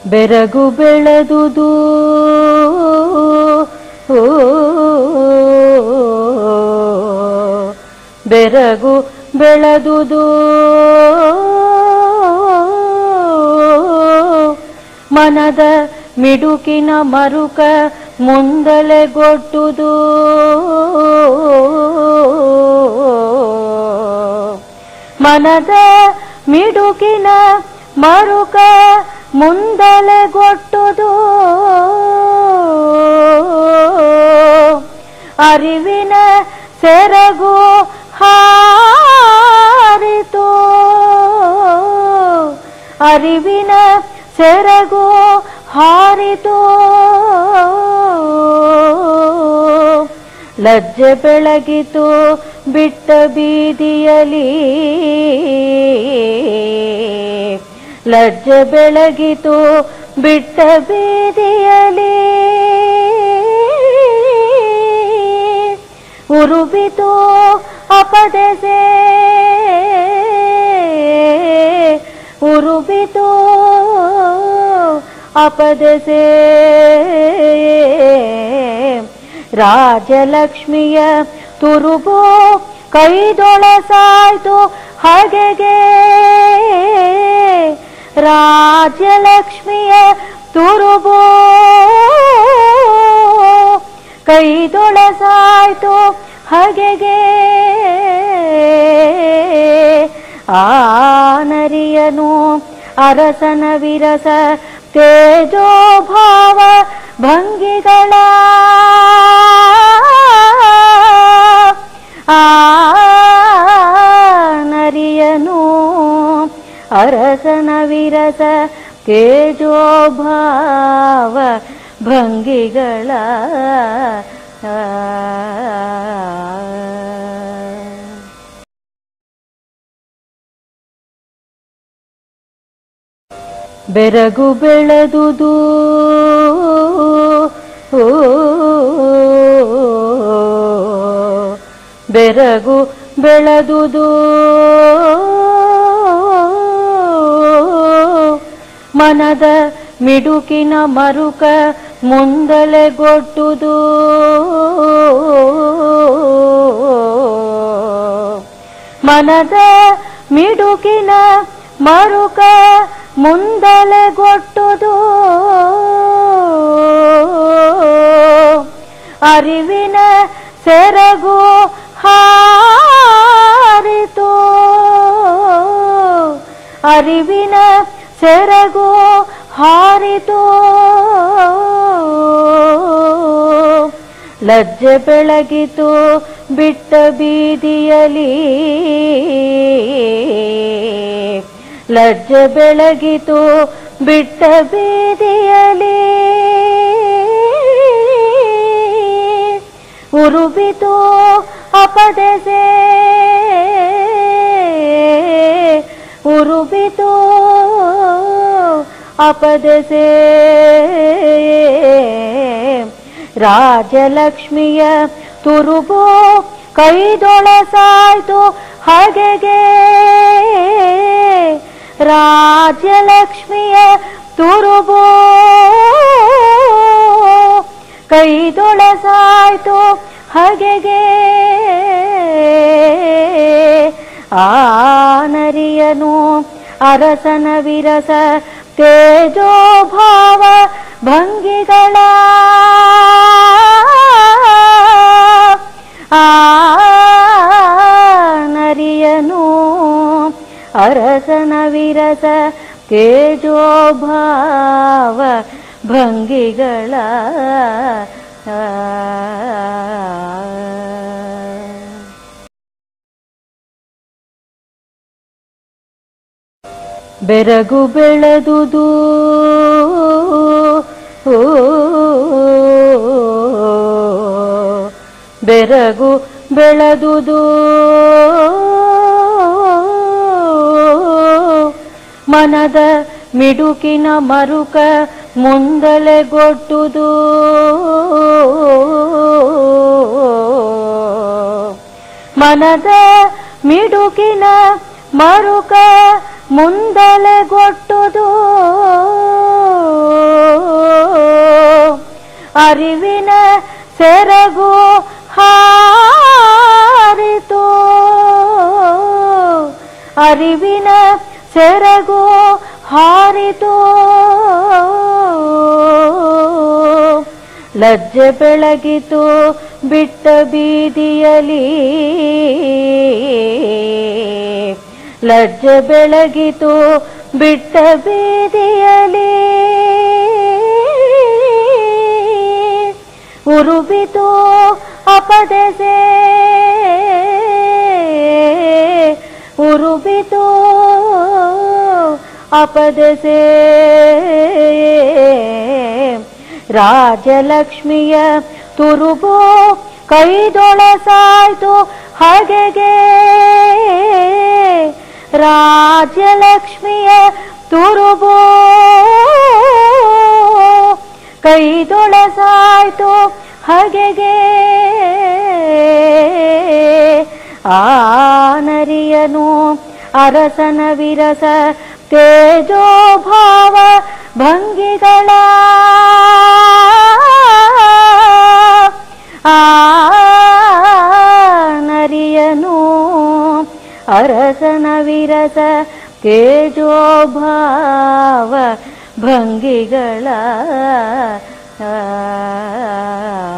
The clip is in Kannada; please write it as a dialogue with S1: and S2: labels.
S1: ಬೆರಗು ಬೆಳೆದುದು ಓ, ಬೆರಗು ಬೆಳೆದುದು ಮನದ ಮಿಡುಕಿನ ಮರುಕ ಮುಂದಲೆ ಗೊಟ್ಟುದು ಮನದ ಮಿಡುಕಿನ ಮರುಕ ಮುಂದಲೆ ಗೊಟ್ಟುದು ಅರಿವಿನ ಸೆರಗು ಹಾರಿತು ಅರಿವಿನ ಸೆರಗು ಹಾರಿತು ಲಜ್ಜೆ ಬೆಳಗಿತು ಬಿಟ್ಟ ಬೀದಿಯಲಿ ಲಜ್ಜೆ ಬೆಳಗಿತು ಬಿಟ್ಟ ಬೀದಿಯಲಿ ಉರುಬಿತು ಅಪದೆಸೆ ಉರುಬಿತು ಅಪದೆಸೆ ರಾಜಲಕ್ಷ್ಮಿಯ ತುರುಬು ಕೈದೊಳಸಾಯ್ತು ಹಾಗೆಗೆ ರಾಜಲಕ್ಷ್ಮಿಯ ತುರುಬು ಕೈದೊಳಸಾಯ್ತು ಹಾಗೆಗೆ ಆ ನರಿಯನು ಅರಸನ ವಿರಸ ತೇಜೋ ಭಾವ ಭಂಗಿಗಳ ಆ ನರಿಯನು ಅರಸನ ವಿರಸ ತೇಜೋ ಭಾವ ಭಂಗಿಗಳ ಬೆರಗು ಬೆಳೆದುದು ಓ, ಬೆರಗು ಬೆಳೆದುದು ಮನದ ಮಿಡುಕಿನ ಮರುಕ ಮುಂದಲೆ ಗೊಟ್ಟುದು ಮನದ ಮಿಡುಕಿನ ಮರುಕ ಮುಂದಲೆ ಗೊಟ್ಟುದು ಅರಿವಿನ ಸೆರಗು ಹಾರಿತು ಅರಿವಿನ ಸೆರಗು ಹಾರಿತು ಲಜ್ಜೆ ಬೆಳಗಿತು ಬಿಟ್ಟ ಬೀದಿಯಲಿ ಲಜ್ಜೆ ಬೆಳಗಿತು ಬಿಟ್ಟ ಬೀದಿಯಲಿ ಉರುಬಿತು ಅಪದೆಸೆ ಉರುಬಿತು ಅಪದೆಸೆ ರಾಜಲಕ್ಷ್ಮಿಯ ತುರುಬು ಕೈದೊಳಸಾಯ್ತು ಹಾಗೆಗೆ ರಾಜಲಕ್ಷ್ಮಿಯ ತುರುಬು ಕೈದೊಳಸಾಯ್ತು ಹಾಗೆಗೆ ಆ ನರಿಯನು ಅರಸನ ವಿರಸ ತೇಜೋ ಭಾವ ಭಂಗಿಗಳ ಆ ನರಿಯನು ಅರಸನ ವಿರಸ ತೇಜೋ ಭಾವ ಭಂಗಿಗಳ ಬೆರಗು ಬೆಳೆದುದು ಓ, ಬೆರಗು ಬೆಳೆದುದು ಮನದ ಮಿಡುಕಿನ ಮರುಕ ಮುಂದಲೆ ಗೊಟ್ಟುದು ಮನದ ಮಿಡುಕಿನ ಮರುಕ ಮುಂದಲೆ ಗೊಟ್ಟುದು ಅರಿವಿನ ಸೆರಗು ಹಾರಿತು ಅರಿವಿನ ಸೆರಗು ಹಾರಿತು ಲಜ್ಜೆ ಬೆಳಗಿತು ಬಿಟ್ಟ ಬೀದಿಯಲಿ ಲಜ್ಜೆ ಬೆಳಗಿತು ಬಿಟ್ಟ ಬೀದಿಯಲಿ ಉರುಬಿತು ಅಪದೆಸೆ ಉರುಬಿತು ಅಪದೆಸೆ ರಾಜಲಕ್ಷ್ಮಿಯ ತುರುಬು ಕೈದೊಳಸಾಯ್ತು ಹಾಗೆಗೆ ರಾಜಲಕ್ಷ್ಮಿಯ ತುರುಬು ಕೈದೊಳಸಾಯ್ತು ಹಾಗೆಗೆ ಆ ನರಿಯನು ಅರಸನ ವಿರಸ ತೇಜೋಭಾವ ಭಂಗಿಗಳ ಆ ನರಿಯನು ಅರಸನ ವಿರಸ ತೇಜೋಭಾವ ಭಂಗಿಗಳ ಆ